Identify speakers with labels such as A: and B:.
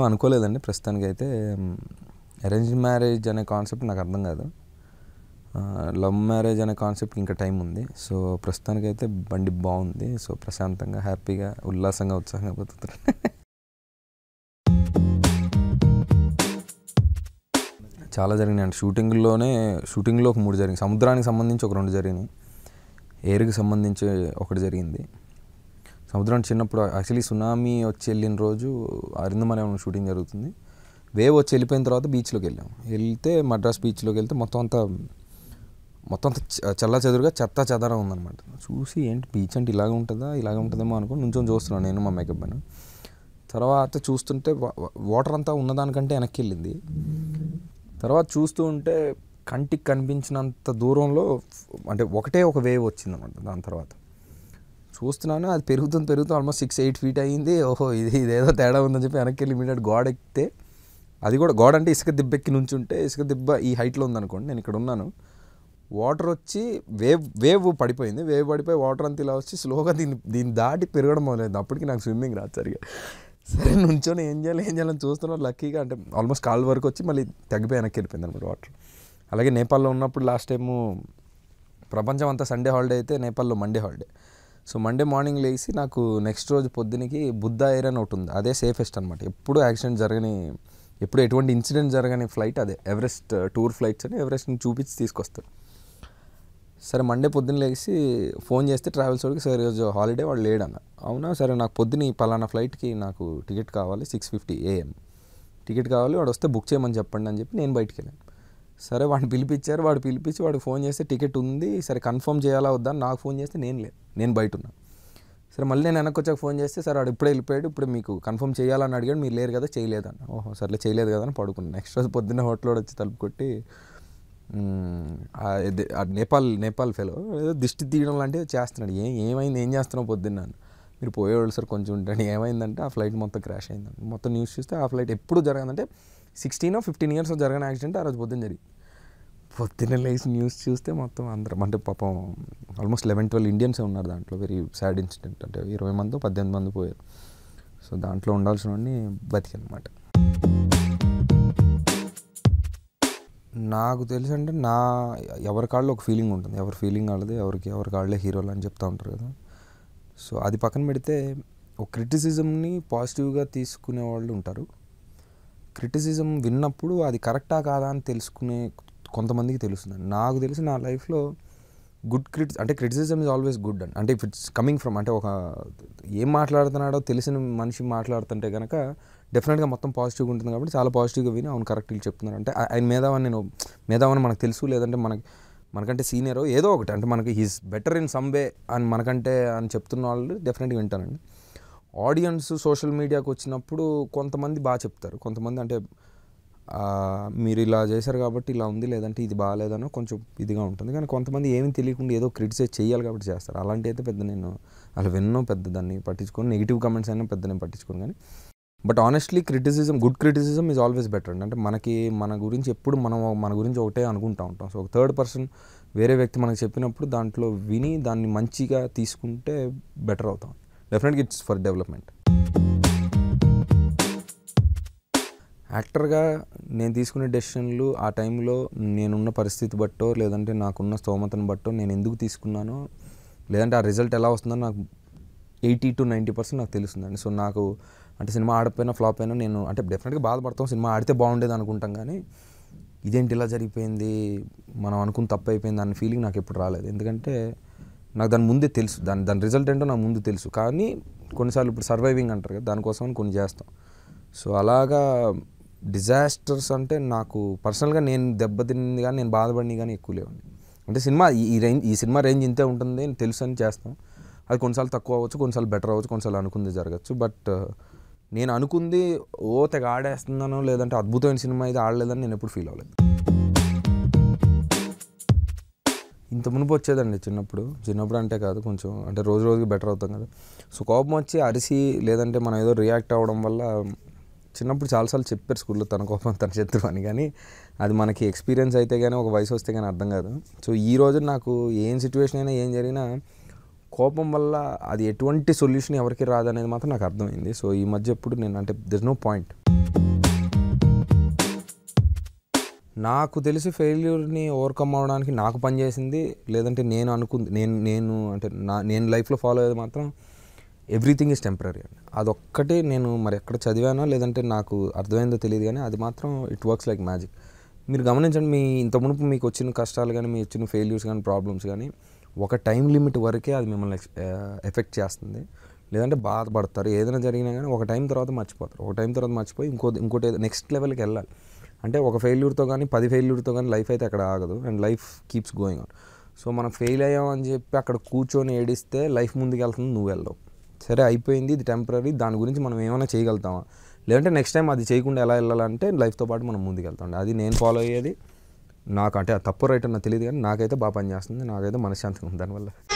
A: అనుకోలేదండి ప్రస్తుతానికి అయితే అరేంజ్ మ్యారేజ్ అనే కాన్సెప్ట్ నాకు అర్థం కాదు లవ్ మ్యారేజ్ అనే కాన్సెప్ట్ ఇంకా టైం ఉంది సో ప్రస్తుతానికైతే బండి బాగుంది సో ప్రశాంతంగా హ్యాపీగా ఉల్లాసంగా ఉత్సాహంగా బతుకుతున్నాను చాలా జరిగినాయి అంటే షూటింగ్లోనే షూటింగ్లో ఒక మూడు జరిగింది సముద్రానికి సంబంధించి ఒక రెండు జరిగినాయి ఎయిర్కి సంబంధించి ఒకటి జరిగింది సముద్రం చిన్నప్పుడు యాక్చువల్లీ సునామీ వచ్చి వెళ్ళిన రోజు అరిందమనే షూటింగ్ జరుగుతుంది వేవ్ వచ్చి వెళ్ళిపోయిన తర్వాత బీచ్లోకి వెళ్ళాం వెళ్తే మద్రాస్ బీచ్లోకి వెళ్తే మొత్తం అంతా మొత్తం అంతా చల్ల చెదురుగా చెత్త చెదరం ఉందన్నమాట చూసి ఏంటి బీచ్ అంటే ఇలాగ ఉంటుందా ఇలాగ ఉంటుందేమో అనుకుని నుంచొని చూస్తున్నాను నేను మా మేకప్ అని తర్వాత చూస్తుంటే వాటర్ అంతా ఉన్నదానికంటే వెనక్కి వెళ్ళింది తర్వాత చూస్తూ ఉంటే కంటికి కనిపించినంత దూరంలో అంటే ఒకటే ఒక వేవ్ వచ్చిందన్నమాట దాని తర్వాత చూస్తున్నాను అది పెరుగుతుంది పెరుగుతుంది ఆల్మోస్ట్ సిక్స్ ఎయిట్ ఫీట్ అయ్యింది ఓహో ఇది ఇదేదో తేడా ఉందని చెప్పి వెనక్కి వెళ్ళి ఇమీడియట్ గోడ ఎక్కితే అది కూడా గోడ అంటే ఇసుక దిబ్బెక్కి నుంచి ఉంటే ఇసుక దిబ్బ ఈ హైట్లో ఉందనుకోండి నేను ఇక్కడ ఉన్నాను వాటర్ వచ్చి వేవ్ వేవ్ పడిపోయింది వేవ్ పడిపోయి వాటర్ అంతా ఇలా వచ్చి స్లోగా దీన్ని దీన్ని దాటి పెరగడం మొదలైంది అప్పటికి నాకు స్విమ్మింగ్ రాదు సరిగా సరే నుంచొని ఏం చేయాలి ఏం చేయాలని చూస్తున్నాను లక్కీగా అంటే ఆల్మోస్ట్ కాల్ వరకు వచ్చి మళ్ళీ తగ్గిపోయి వెనక్కి వెళ్ళిపోయింది అనమాట వాటర్ అలాగే నేపాల్లో ఉన్నప్పుడు లాస్ట్ టైము ప్రపంచం అంతా సండే హాలిడే అయితే నేపాల్లో Monday holiday so Monday morning లేచి నాకు నెక్స్ట్ రోజు పొద్దునకి బుద్ధ ఎయిర్ అని ఒకటి ఉంది అదే సేఫెస్ట్ అనమాట ఎప్పుడు యాక్సిడెంట్ జరగని ఎప్పుడు ఎటువంటి ఇన్సిడెంట్ జరగని ఫ్లైట్ అదే ఎవరెస్ట్ టూర్ ఫ్లైట్స్ అని ఎవరెస్ట్ని చూపించి తీసుకొస్తారు సరే మండే పొద్దున్న లేచి ఫోన్ చేస్తే ట్రావెల్స్ వాడికి సరే ఈరోజు హాలిడే వాడు లేడన్న అవునా సరే నాకు పొద్దున ఈ పలానా ఫ్లైట్కి నాకు టికెట్ కావాలి సిక్స్ ఫిఫ్టీ ఏఎం టికెట్ కావాలి వాడు వస్తే బుక్ చేయమని చెప్పండి అని చెప్పి నేను బయటికి వెళ్ళాను సరే వాడిని పిలిపించారు వాడు పిలిపించి వాడు ఫోన్ చేస్తే టికెట్ ఉంది సరే కన్ఫర్మ్ చేయాలా వద్దా అని నాకు ఫోన్ చేస్తే నేను లేదు నేను బయట ఉన్నా సరే మళ్ళీ నేను వెనక్కి వచ్చాక ఫోన్ చేస్తే సరే వాడు ఇప్పుడే వెళ్ళిపోయాడు ఇప్పుడు మీకు కన్ఫర్మ్ చేయాలని అడిగాడు మీరు లేరు కదా చేయలేదన్న ఓహో సర్లే చేయలేదు కదా అని పడుకున్నాను నెక్స్ట్ రోజు పొద్దున్న హోటల్ వచ్చి తలుపు కొట్టి మ్మ్, ఆ ఇది- ఆ నేపాల్ నేపాల్ ఫెలో ఏదో దిష్టి తీయడం లాంటివి చేస్తున్నాడు ఏం ఏమైంది ఏం చేస్తున్నావు పొద్దున్న అని. మీరు పోయేవాళ్ళు సార్ కొంచెం ఉంటాడు ఏమైందంటే ఆ ఫ్లైట్ మొత్తం క్రాష్ అయిందండి మొత్తం న్యూస్ చూస్తే ఆ ఫ్లైట్ ఎప్పుడు జరగదంటే సిక్స్టీన్ ఫిఫ్టీన్ ఇయర్స్ జరగని యాక్సిడెంట్ ఆ రోజు పొద్దున్న జరిగింది పొద్దున్న లేచి న్యూస్ చూస్తే మొత్తం అందరం అంటే పాపం ఆల్మోస్ట్ లెవెన్ ట్వెల్వ్ ఇండియన్సే ఉన్నారు దాంట్లో వెరీ సాడ్ ఇన్సిడెంట్ అంటే ఇరవై మంది పద్దెనిమిది మంది పోయారు సో దాంట్లో ఉండాల్సిన వాడిని బతికనమాట నాకు తెలిసి అంటే నా ఎవరి కాళ్ళు ఒక ఫీలింగ్ ఉంటుంది ఎవరి ఫీలింగ్ వాళ్ళది ఎవరికి ఎవరి కాళ్ళే హీరోలు అని చెప్తా ఉంటారు కదా సో అది పక్కన పెడితే ఒక క్రిటిసిజంని పాజిటివ్గా తీసుకునే వాళ్ళు ఉంటారు క్రిటిసిజం విన్నప్పుడు అది కరెక్టా కాదా అని తెలుసుకునే కొంతమందికి తెలుస్తుంది నాకు తెలిసి నా లైఫ్లో గుడ్ క్రిటి అంటే criticism is always good and అంటే ఇఫ్ ఇట్స్ కమింగ్ ఫ్రమ్ అంటే ఒక ఏం మాట్లాడుతున్నాడో తెలిసిన మనిషి మాట్లాడుతుంటే కనుక డెఫినెట్గా మొత్తం పాజిటివ్గా ఉంటుంది కాబట్టి చాలా పాజిటివ్గా విని అవును కరెక్ట్ వీళ్ళు చెప్తున్నారు అంటే ఆ- ఆయన మేధావని నేను మేధావని మనకు తెలుసు లేదంటే మనకి మనకంటే సీనియర్ ఏదో ఒకటి అంటే మనకి he's better in some way అని మనకంటే అని చెప్తున్న వాళ్ళు డెఫినెట్గా వింటానండి ఆడియన్స్ సోషల్ మీడియాకి వచ్చినప్పుడు కొంతమంది బాగా చెప్తారు కొంతమంది అంటే ఆ, మీరు ఇలా చేశారు కాబట్టి ఇలా ఉంది లేదంటే ఇది బాగాలేదనో కొంచెం ఇదిగా ఉంటుంది కానీ కొంతమంది ఏమీ తెలియకుండా ఏదో క్రిటిసైజ్ చేయాలి కాబట్టి చేస్తారు అలాంటి అయితే పెద్ద నేను అలా విన్నో పెద్ద దాన్ని పట్టించుకొని నెగిటివ్ కమెంట్స్ అయినా పెద్ద నేను పట్టించుకోను కానీ but honestly criticism good criticism is always better అండి అంటే మనకి మన గురించి ఎప్పుడు మనం మన గురించి ఒకటే అనుకుంటా ఉంటాం సో ఒక థర్డ్ పర్సన్ వేరే వ్యక్తి మనకు చెప్పినప్పుడు దాంట్లో విని దాన్ని మంచిగా తీసుకుంటే బెటర్ అవుతాం డెఫినెట్గా ఇట్స్ ఫర్ డెవలప్మెంట్ యాక్టర్గా నేను తీసుకునే డెసిషన్లు ఆ టైంలో నేనున్న పరిస్థితి బట్టో లేదంటే నాకున్న స్తోమతను బట్టో నేను ఎందుకు తీసుకున్నానో లేదంటే ఆ రిజల్ట్ ఎలా వస్తుందో నాకు ఎయిటీ టు నైంటీ పర్సెంట్ నాకు తెలుస్తుందండి సో నాకు అంటే సినిమా ఆడపోయినా ఫ్లాప్ అయినా నేను అంటే డెఫినెట్గా బాధపడతాం సినిమా ఆడితే బాగుండేది అనుకుంటాం కానీ ఇదేంటి ఇలా జరిగిపోయింది మనం అనుకుని తప్పు అయిపోయింది అన్న ఫీలింగ్ నాకు ఎప్పుడు రాలేదు ఎందుకంటే నాకు దాని ముందే తెలుసు దాని దాని రిజల్ట్ ఏంటో నాకు ముందు తెలుసు కానీ కొన్నిసార్లు ఇప్పుడు సర్వైవింగ్ అంటారు కదా దానికోసం కొన్ని చేస్తాం సో అలాగా డిజాస్టర్స్ అంటే నాకు పర్సనల్గా నేను దెబ్బతింది కానీ నేను బాధపడింది కానీ ఎక్కువ లేవండి అంటే సినిమా ఈ- ఈ రేంజ్ ఈ సినిమా రేంజ్ ఇంతే ఉంటుంది అని తెలుసు అని చేస్తాం అది కొన్నిసార్లు తక్కువ అవ్వచ్చు కొన్నిసార్లు బెటర్ అవ్వచ్చు కొన్నిసార్లు అనుకుంది జరగచ్చు బట్ నేను అనుకుంది ఓ తెగ ఆడేస్తున్నాను లేదంటే అద్భుతమైన సినిమా ఇది ఆడలేదని నేను ఎప్పుడు ఫీల్ అవ్వలేదు ఇంత మునుపు వచ్చేదండి చిన్నప్పుడు చిన్నప్పుడు అంటే కాదు కొంచెం అంటే రోజు రోజుకి బెటర్ అవుతాం కదా సో కోపం వచ్చి అరిసి లేదంటే మనం ఏదో రియాక్ట్ అవ్వడం వల్ల చిన్నప్పుడు చాలాసార్లు చెప్పారు స్కూల్లో తన కోపం తన శత్రువు అని కానీ అది మనకి ఎక్స్పీరియన్స్ అయితే కానీ ఒక వయసు వస్తే కానీ అర్థం కాదు సో ఈ రోజు నాకు ఏం సిచ్యువేషన్ అయినా ఏం జరిగినా కోపం వల్ల అది ఎటువంటి సొల్యూషన్ ఎవరికి రాదనేది మాత్రం నాకు అర్థమైంది సో ఈ మధ్య ఎప్పుడు నేను అంటే దిస్ నో పాయింట్ నాకు తెలిసి ఫెయిల్యూర్ని ఓవర్కమ్ అవడానికి నాకు పనిచేసింది లేదంటే నేను అనుకుంది నేను నేను అంటే నా నేను లైఫ్లో ఫాలో అయ్యేది మాత్రం ఎవ్రీథింగ్ ఈజ్ టెంపరీ అండి అదొక్కటే నేను మరి ఎక్కడ చదివానో లేదంటే నాకు అర్థమైందో తెలియదు కానీ అది మాత్రం ఇట్ వర్క్స్ లైక్ మ్యాజిక్ మీరు గమనించండి మీ ఇంత మునుపు మీకు వచ్చిన కష్టాలు కానీ మీ వచ్చిన ఫెయిల్యూర్స్ కానీ ప్రాబ్లమ్స్ కానీ ఒక టైం లిమిట్ వరకే అది మిమ్మల్ని ఎఫెక్ట్ చేస్తుంది లేదంటే బాధపడతారు ఏదైనా జరిగినా కానీ ఒక టైం తర్వాత మర్చిపోతారు ఒక టైం తర్వాత మర్చిపోయి ఇంకో ఇంకోటి నెక్స్ట్ లెవెల్కి వెళ్ళాలి అంటే ఒక ఫెయిల్యూర్తో కానీ పది ఫెయిల్యూర్తో కానీ లైఫ్ అయితే అక్కడ ఆగదు and life keeps going on so మనం ఫెయిల్ అయ్యామని చెప్పి అక్కడ కూర్చొని ఏడిస్తే లైఫ్ ముందుకు వెళ్తుంది నువ్వు వెళ్ళవు సరే అయిపోయింది ఇది టెంపరీ దాని గురించి మనం ఏమైనా చేయగలుగుతామా లేదంటే నెక్స్ట్ టైం అది చేయకుండా ఎలా వెళ్ళాలంటే లైఫ్తో పాటు మనం ముందుకు వెళ్తాం అది నేను ఫాలో అయ్యేది నాకు అంటే ఆ తప్పు రైట్ నాకు తెలియదు కానీ నాకైతే బాగా పనిచేస్తుంది నాకైతే మనశ్శాంతిగా ఉంది దానివల్ల